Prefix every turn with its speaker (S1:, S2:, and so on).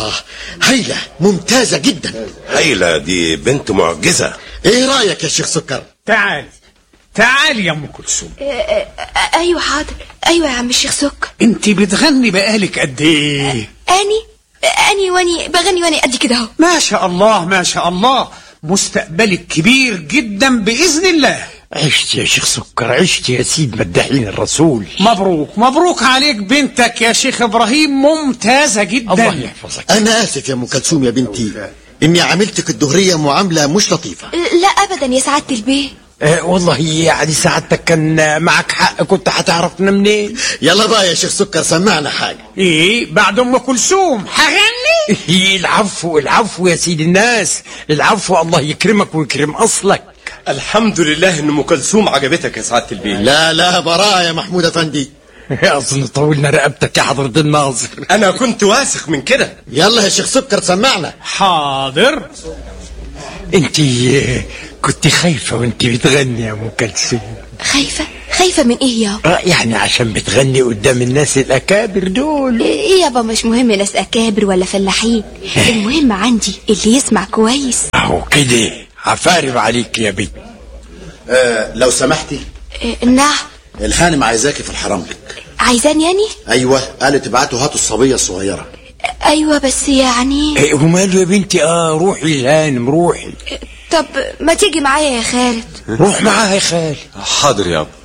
S1: آه هايلة ممتازة جدا
S2: هيلة دي بنت معجزة
S1: ايه رأيك يا شيخ سكر
S3: تعالي تعالي يا ام كلثوم
S4: ايوه حاضر ايوه يا عم الشيخ سكر
S3: انت بتغني بقالك قد ايه
S4: اني اني واني بغني واني قد كده اهو
S3: ما شاء الله ما شاء الله مستقبلك كبير جدا باذن الله
S5: عشت يا شيخ سكر عشت يا سيد مدحين الرسول
S3: مبروك مبروك عليك بنتك يا شيخ ابراهيم ممتازه جدا
S5: الله يحفظك
S1: انا اسف يا ام كلثوم يا بنتي اني عاملتك الدهرية معاملة مش لطيفة
S4: لا ابدا يا سعاده البيه
S5: آه والله يعني سعادتك كان معك حق كنت هتعرفنا منين
S1: يلا بقى يا شيخ سكر سمعنا حاجة
S3: ايه بعد ام كلثوم هغني
S5: إيه العفو العفو يا سيد الناس العفو الله يكرمك ويكرم اصلك
S2: الحمد لله ان ام كلثوم عجبتك يا سعادة البيه
S1: لا لا براءة يا محمود افندي
S5: اصل طولنا رقبتك يا حضرة الناظر
S2: انا كنت واثق من كده
S1: يلا يا شيخ سكر سمعنا
S3: حاضر
S5: انت آه، كنت خايفة وانت بتغني يا ام كلثوم
S4: خايفه خايفه من ايه يابا
S5: آه، يعني عشان بتغني قدام الناس الاكابر دول
S4: ايه يابا مش مهم ناس اكابر ولا فلاحين المهم عندي اللي يسمع كويس
S5: اهو كده عفارب عليك يا بنت
S1: آه لو سمحتي
S4: إيه، نعم
S1: الهانم عايزاكي في الحرملك
S4: عايزان يعني
S1: ايوه قالت ابعتوا هاتوا الصبية الصغيرة
S4: ايوه بس يعني
S5: إيه وماله يا بنتي اه روحي الهانم روحي
S4: طب ما تيجي معايا يا خالد
S5: روح معاها يا خالي
S2: حاضر يابا